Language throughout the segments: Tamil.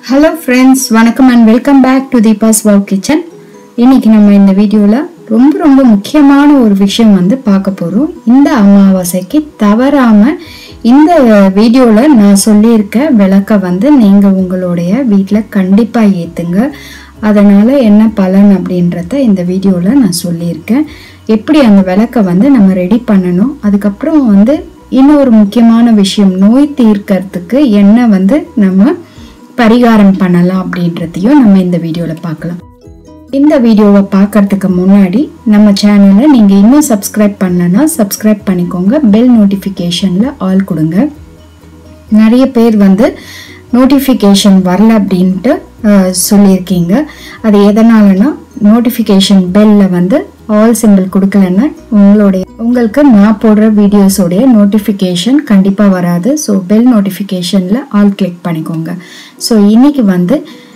ஹலோ ஃப்ரெண்ட்ஸ் வணக்கம் and welcome back to Deepa's wow kitchen இன்னைக்கு நம்ம இந்த வீடியோவில் ரொம்ப ரொம்ப முக்கியமான ஒரு விஷயம் வந்து பார்க்க போகிறோம் இந்த அமாவாசைக்கு தவறாமல் இந்த வீடியோவில் நான் சொல்லியிருக்க விளக்கை வந்து நீங்கள் உங்களுடைய வீட்டில் கண்டிப்பாக ஏற்றுங்க அதனால் என்ன பலன் அப்படின்றத இந்த வீடியோவில் நான் சொல்லியிருக்கேன் எப்படி அந்த விளக்கை வந்து நம்ம ரெடி பண்ணணும் அதுக்கப்புறம் வந்து இன்னொரு முக்கியமான விஷயம் நோய் தீர்க்கறதுக்கு என்ன வந்து நம்ம பரிகாரம் பண்ணலாம் அப்படின்றதையும் நம்ம இந்த வீடியோவில் பார்க்கலாம் இந்த வீடியோவை பார்க்கறதுக்கு முன்னாடி நம்ம சேனலை நீங்கள் இன்னும் சப்ஸ்கிரைப் பண்ணலன்னா சப்ஸ்கிரைப் பண்ணிக்கோங்க பெல் நோட்டிஃபிகேஷனில் ஆல் கொடுங்க நிறைய பேர் வந்து நோட்டிஃபிகேஷன் வரல அப்படின்ட்டு அஹ், சொல்லியிருக்கீங்க அது எதனாலனா நோட்டிஃபிகேஷன் பெல்ல வந்து ஆல் சிம்பிள் கொடுக்கலன்னா உங்களுடைய உங்களுக்கு நான் போடுற வீடியோஸோடைய நோட்டிஃபிகேஷன் கண்டிப்பாக வராது ஸோ பெல் நோட்டிஃபிகேஷனில் ஆல் கிளிக் பண்ணிக்கோங்க ஸோ இன்னைக்கு வந்து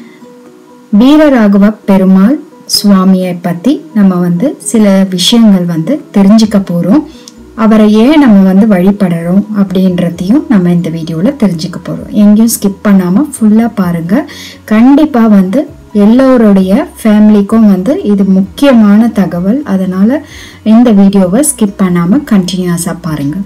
வீரராகவ பெருமாள் சுவாமியை பற்றி நம்ம வந்து சில விஷயங்கள் வந்து தெரிஞ்சுக்க போகிறோம் அவரை ஏன் நம்ம வந்து வழிபடுறோம் அப்படின்றதையும் நம்ம இந்த வீடியோவில் தெரிஞ்சுக்க போகிறோம் எங்கேயும் ஸ்கிப் பண்ணாமல் ஃபுல்லாக பாருங்கள் கண்டிப்பாக வந்து எல்லோருடைய ஃபேமிலிக்கும் வந்து இது முக்கியமான தகவல் அதனால் இந்த வீடியோவை ஸ்கிப் பண்ணாமல் கண்டினியூஸாக பாருங்கள்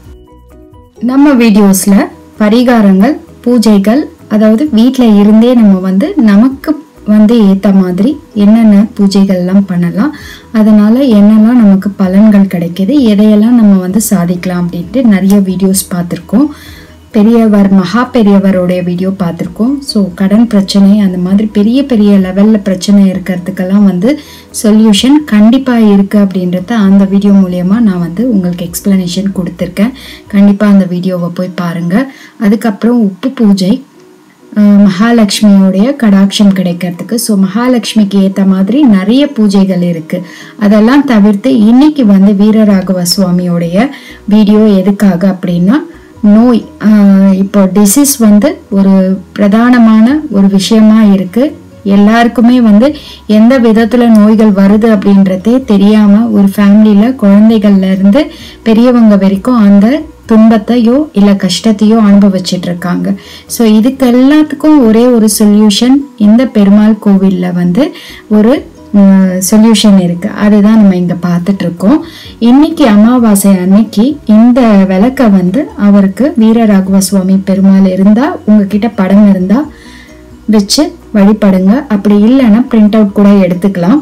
நம்ம வீடியோஸில் பரிகாரங்கள் பூஜைகள் அதாவது வீட்டில் இருந்தே நம்ம வந்து நமக்கு வந்து ஏற்ற மாதிரி என்னென்ன பூஜைகள்லாம் பண்ணலாம் அதனால் என்னெல்லாம் நமக்கு பலன்கள் கிடைக்கிது எதையெல்லாம் நம்ம வந்து சாதிக்கலாம் அப்படின்ட்டு நிறைய வீடியோஸ் பார்த்துருக்கோம் பெரியவர் மகா பெரியவருடைய வீடியோ பார்த்துருக்கோம் ஸோ கடன் பிரச்சனை அந்த மாதிரி பெரிய பெரிய லெவலில் பிரச்சனை இருக்கிறதுக்கெல்லாம் வந்து சொல்யூஷன் கண்டிப்பாக இருக்குது அப்படின்றத அந்த வீடியோ மூலயமா நான் வந்து உங்களுக்கு எக்ஸ்ப்ளனேஷன் கொடுத்துருக்கேன் கண்டிப்பாக அந்த வீடியோவை போய் பாருங்கள் அதுக்கப்புறம் உப்பு பூஜை ஆஹ் மகாலட்சுமியோடைய கடாட்சம் கிடைக்கிறதுக்கு ஸோ மகாலட்சுமிக்கு ஏற்ற மாதிரி நிறைய பூஜைகள் இருக்கு அதெல்லாம் தவிர்த்து இன்னைக்கு வந்து வீரராகவ சுவாமியோடைய வீடியோ எதுக்காக அப்படின்னா நோய் ஆஹ் இப்போ டிசீஸ் வந்து ஒரு பிரதானமான ஒரு விஷயமா இருக்கு எல்லாருக்குமே வந்து எந்த விதத்துல நோய்கள் வருது அப்படின்றதே தெரியாம ஒரு ஃபேமிலியில குழந்தைகள்ல இருந்து பெரியவங்க வரைக்கும் அந்த துன்பத்தையோ இல்லை கஷ்டத்தையோ அனுபவிச்சுட்டு இருக்காங்க ஸோ இதுக்கு எல்லாத்துக்கும் ஒரே ஒரு சொல்யூஷன் இந்த பெருமாள் கோவிலில் வந்து ஒரு சொல்யூஷன் இருக்கு அதுதான் நம்ம இங்க பார்த்துட்டு இருக்கோம் இன்னைக்கு அமாவாசை அன்னைக்கு இந்த விளக்க வந்து அவருக்கு வீரராகவ சுவாமி பெருமாள் இருந்தா உங்ககிட்ட படம் இருந்தா வச்சு வழிபடுங்க அப்படி இல்லைன்னா பிரிண்ட் அவுட் கூட எடுத்துக்கலாம்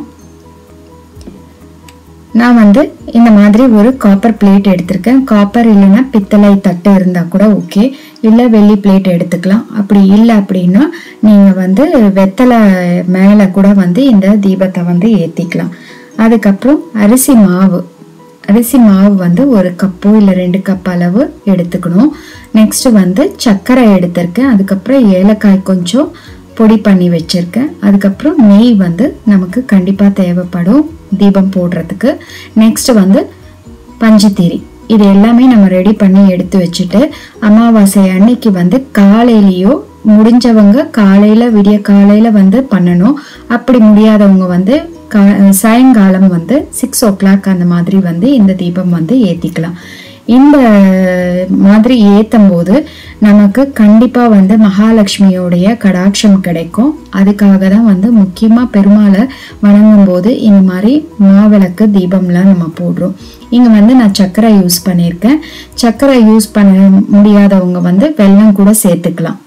நான் வந்து இந்த மாதிரி ஒரு காப்பர் பிளேட் எடுத்திருக்கேன் காப்பர் இல்லைன்னா பித்தளை தட்டு இருந்தால் கூட ஓகே இல்லை வெள்ளி பிளேட் எடுத்துக்கலாம் அப்படி இல்லை அப்படின்னா நீங்கள் வந்து வெத்தலை மேலே கூட வந்து இந்த தீபத்தை வந்து ஏற்றிக்கலாம் அதுக்கப்புறம் அரிசி மாவு அரிசி மாவு வந்து ஒரு கப்போ இல்லை ரெண்டு கப் அளவு எடுத்துக்கணும் நெக்ஸ்ட் வந்து சர்க்கரை எடுத்திருக்கேன் அதுக்கப்புறம் ஏலக்காய் கொஞ்சம் பொடி பண்ணி வச்சிருக்கேன் அதுக்கப்புறம் நெய் வந்து நமக்கு கண்டிப்பாக தேவைப்படும் தீபம் போடுறதுக்கு நெக்ஸ்ட் வந்து பஞ்சுத்திரி இது எல்லாமே நம்ம ரெடி பண்ணி எடுத்து வச்சுட்டு அமாவாசை அன்னைக்கு வந்து காலையிலயோ முடிஞ்சவங்க காலையில விடிய காலையில வந்து பண்ணணும் அப்படி முடியாதவங்க வந்து கா- சாயங்காலம் வந்து சிக்ஸ் ஓ கிளாக் அந்த மாதிரி வந்து இந்த தீபம் வந்து ஏத்திக்கலாம் இந்த மாதிரி ஏத்தும் போது நமக்கு கண்டிப்பா வந்து மகாலட்சுமியோடைய கடாட்சம் கிடைக்கும் அதுக்காக தான் வந்து முக்கியமா பெருமாளை வணங்கும் போது இந்த மாதிரி மாவிளக்கு தீபம்லாம் நம்ம போடுறோம் இங்க வந்து நான் சர்க்கரை யூஸ் பண்ணியிருக்கேன் சர்க்கரை யூஸ் பண்ண முடியாதவங்க வந்து வெல்லம் கூட சேர்த்துக்கலாம்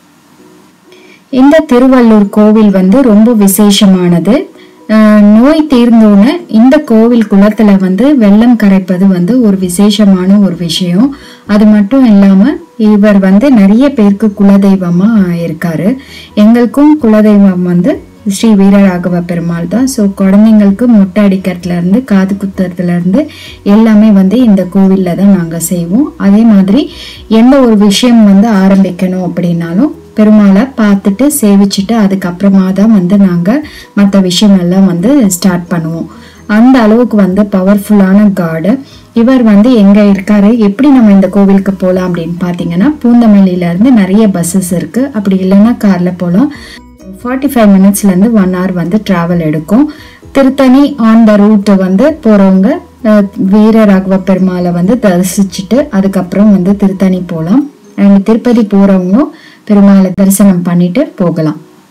இந்த திருவள்ளூர் கோவில் வந்து ரொம்ப விசேஷமானது அஹ் நோய் தீர்ந்தோன்னு இந்த கோவில் குளத்துல வந்து வெள்ளம் கரைப்பது வந்து ஒரு விசேஷமான ஒரு விஷயம் அது மட்டும் இல்லாம இவர் வந்து நிறைய பேருக்கு குலதெய்வமா இருக்காரு எங்களுக்கும் குலதெய்வம் வந்து ஸ்ரீ வீரராகவ பெருமாள் தான் ஸோ குழந்தைங்களுக்கு மொட்டை அடிக்கிறதுல இருந்து காது குத்துறதுல இருந்து எல்லாமே வந்து இந்த கோவில்ல தான் நாங்கள் செய்வோம் அதே மாதிரி எந்த ஒரு விஷயம் வந்து ஆரம்பிக்கணும் அப்படின்னாலும் பெருமாளை பார்த்துட்டு சேவிச்சுட்டு அதுக்கப்புறமா தான் வந்து நாங்கள் மற்ற விஷயங்கள்லாம் வந்து ஸ்டார்ட் பண்ணுவோம் அந்த அளவுக்கு வந்து பவர்ஃபுல்லான காடு இவர் வந்து எங்க இருக்காரு எப்படி நம்ம இந்த கோவிலுக்கு போகலாம் அப்படின்னு பார்த்தீங்கன்னா பூந்தமல்லியில இருந்து நிறைய பஸ்ஸஸ் இருக்கு அப்படி இல்லைன்னா கார்ல போகலாம் ஃபார்ட்டி ஃபைவ் மினிட்ஸ்லேருந்து ஒன் hour வந்து ட்ராவல் எடுக்கும் திருத்தணி ஆன் த ரூட் வந்து போகிறவங்க வீர ராகவ பெருமாளை வந்து தரிசிச்சுட்டு அதுக்கப்புறம் வந்து திருத்தணி போகலாம் அண்ட் திருப்பதி போகிறவங்களும் பெருமாளை தரிசனம் பண்ணிட்டு போகலாம்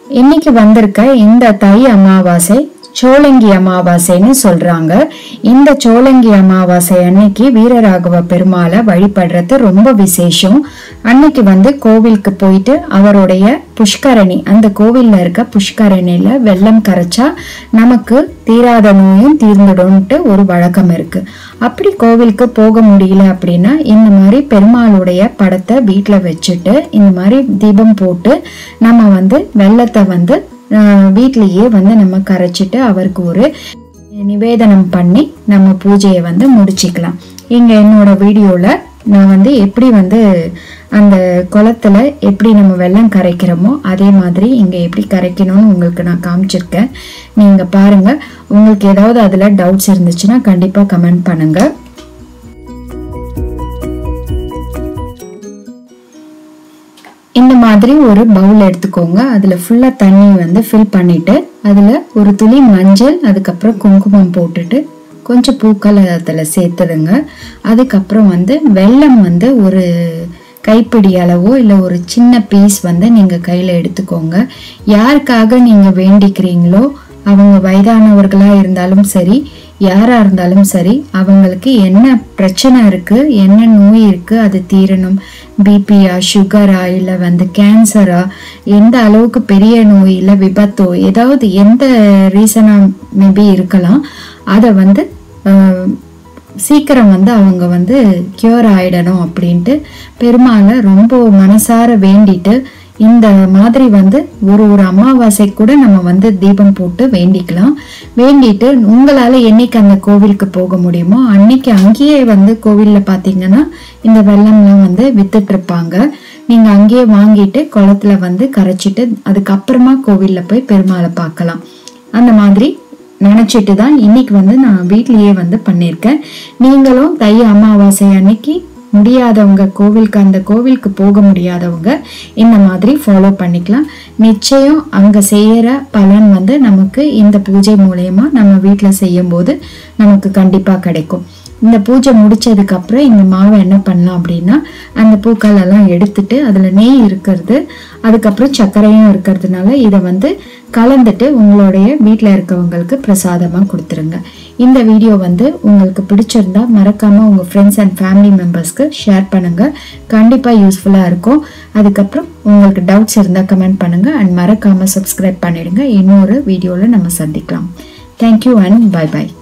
இன்னைக்கு வந்திருக்க இந்த தை அமாவாசை சோழங்கி அமாவாசைன்னு சொல்றாங்க இந்த சோழங்கி அமாவாசை அன்னைக்கு வீரராகவ பெருமாளை வழிபடுறது ரொம்ப விசேஷம் அன்னைக்கு வந்து கோவிலுக்கு போயிட்டு அவருடைய புஷ்கரணி அந்த கோவில்ல இருக்க புஷ்கரணியில வெள்ளம் கரைச்சா நமக்கு தீராத நோயும் தீர்ந்துடும்ட்டு ஒரு வழக்கம் இருக்கு அப்படி கோவிலுக்கு போக முடியல அப்படின்னா இந்த மாதிரி பெருமாளுடைய படத்தை வீட்டில் வச்சுட்டு இந்த மாதிரி தீபம் போட்டு நம்ம வந்து வெள்ளத்தை வந்து ஆஹ், வீட்டிலேயே வந்து நம்ம கரைச்சிட்டு அவருக்கு ஒரு நிவேதனம் பண்ணி நம்ம பூஜையை வந்து முடிச்சுக்கலாம் இங்க என்னோட வீடியோல நான் வந்து எப்படி வந்து அந்த குளத்துல எப்படி நம்ம வெள்ளம் கரைக்கிறோமோ அதே மாதிரி இங்க எப்படி கரைக்கணும்னு உங்களுக்கு நான் காமிச்சிருக்கேன் நீங்க பாருங்க உங்களுக்கு ஏதாவது அதுல டவுட்ஸ் இருந்துச்சுன்னா கண்டிப்பா கமெண்ட் பண்ணுங்க இந்த மாதிரி ஒரு பவுல் எடுத்துக்கோங்க அதுல ஃபுல்லா தண்ணி வந்து ஃபில் பண்ணிட்டு அதுல ஒரு துளி மஞ்சள் அதுக்கப்புறம் குங்குமம் போட்டுட்டு கொஞ்சம் பூக்களை அதில் சேர்த்துடுங்க அதுக்கப்புறம் வந்து வெல்லம் வந்து ஒரு கைப்பிடி அளவோ இல்லை ஒரு சின்ன பீஸ் வந்து நீங்கள் கையில் எடுத்துக்கோங்க யாருக்காக நீங்கள் வேண்டிக்கிறீங்களோ அவங்க வயதானவர்களாக இருந்தாலும் சரி யாராக இருந்தாலும் சரி அவங்களுக்கு என்ன பிரச்சனை இருக்குது என்ன நோய் இருக்குது அது தீரணும் பிபியா சுகரா இல்லை வந்து கேன்சரா எந்த அளவுக்கு பெரிய நோய் இல்லை விபத்தோ ஏதாவது எந்த ரீசனாக மேபி இருக்கலாம் அதை வந்து ஆஹ், சீக்கிரம் வந்து அவங்க வந்து கியூர் ஆயிடணும் அப்படின்ட்டு பெருமாளை ரொம்ப மனசார வேண்டிட்டு இந்த மாதிரி வந்து ஒரு ஒரு அமாவாசை கூட நம்ம வந்து தீபம் போட்டு வேண்டிக்கலாம் வேண்டிட்டு உங்களால என்னைக்கு அந்த கோவிலுக்கு போக முடியுமோ அன்னைக்கு அங்கேயே வந்து கோவில்ல பாத்தீங்கன்னா இந்த வெள்ளம்லாம் வந்து வித்துட்டு இருப்பாங்க நீங்க அங்கேயே வாங்கிட்டு குளத்துல வந்து கரைச்சிட்டு அதுக்கப்புறமா கோவில்ல போய் பெருமாளை பார்க்கலாம் அந்த மாதிரி நினைச்சிட்டு தான் இன்னைக்கு வந்து நான் வீட்லயே வந்து பண்ணியிருக்கேன் நீங்களும் தை அமாவாசை அன்னைக்கு முடியாதவங்க கோவிலுக்கு அந்த கோவிலுக்கு போக முடியாதவங்க இந்த மாதிரி ஃபாலோ பண்ணிக்கலாம் நிச்சயம் அங்க செய்யற பலன் வந்து நமக்கு இந்த பூஜை மூலயமா நம்ம வீட்டில் செய்யும்போது நமக்கு கண்டிப்பா கிடைக்கும் இந்த பூஜை முடிச்சதுக்கு அப்புறம் இந்த மாவை என்ன பண்ணலாம் அப்படின்னா அந்த பூக்கள் எல்லாம் எடுத்துட்டு அதுல நெய் இருக்கிறது அதுக்கப்புறம் சர்க்கரையும் இருக்கிறதுனால இதை வந்து கலந்துட்டு உங்களுடைய வீட்டில் இருக்கவங்களுக்கு பிரசாதமா கொடுத்துருங்க இந்த வீடியோ வந்து உங்களுக்கு பிடிச்சிருந்தா மறக்காம உங்க ஃப்ரெண்ட்ஸ் அண்ட் ஃபேமிலி மெம்பர்ஸ்க்கு ஷேர் பண்ணுங்க கண்டிப்பா யூஸ்ஃபுல்லா இருக்கும் அதுக்கப்புறம் உங்களுக்கு டவுட்ஸ் இருந்தா கமெண்ட் பண்ணுங்க அண்ட் மறக்காம சப்ஸ்கிரைப் பண்ணிடுங்க இன்னொரு வீடியோல நம்ம சந்திக்கலாம் தேங்க்யூ அண்ட் பை பை